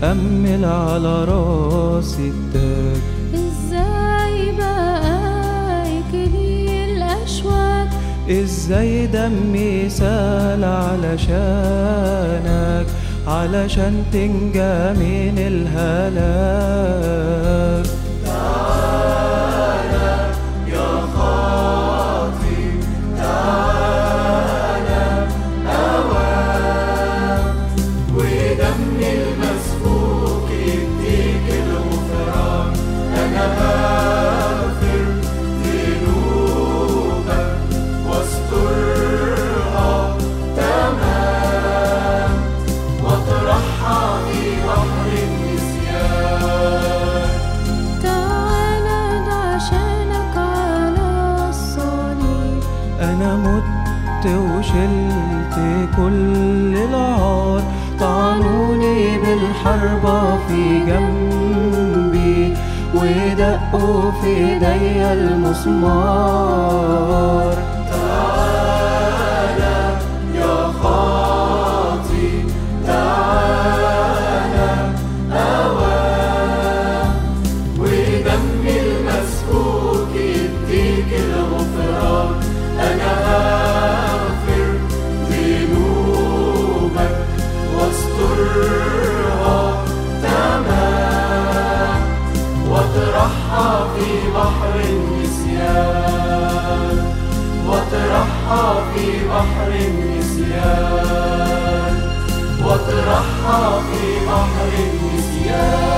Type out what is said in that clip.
محمل على راسي التاج ازاي بقى يكلي الاشواك ازاي دمي سال علشانك علشان تنجى من الهلاك تعالى ده عشانك على الصليب انا مت وشلت كل العار طعنوني بالحربة في جنبي ودقوا في ايديا المسمار تعالى يا خاطي تعالى أوام ودم المسفوك يديك الغفران أنا هغفر ذنوبك واسترها تمام واطرحها في بحر النسيان واطرحها في بحر النسيان واطرحها في بحر النسيان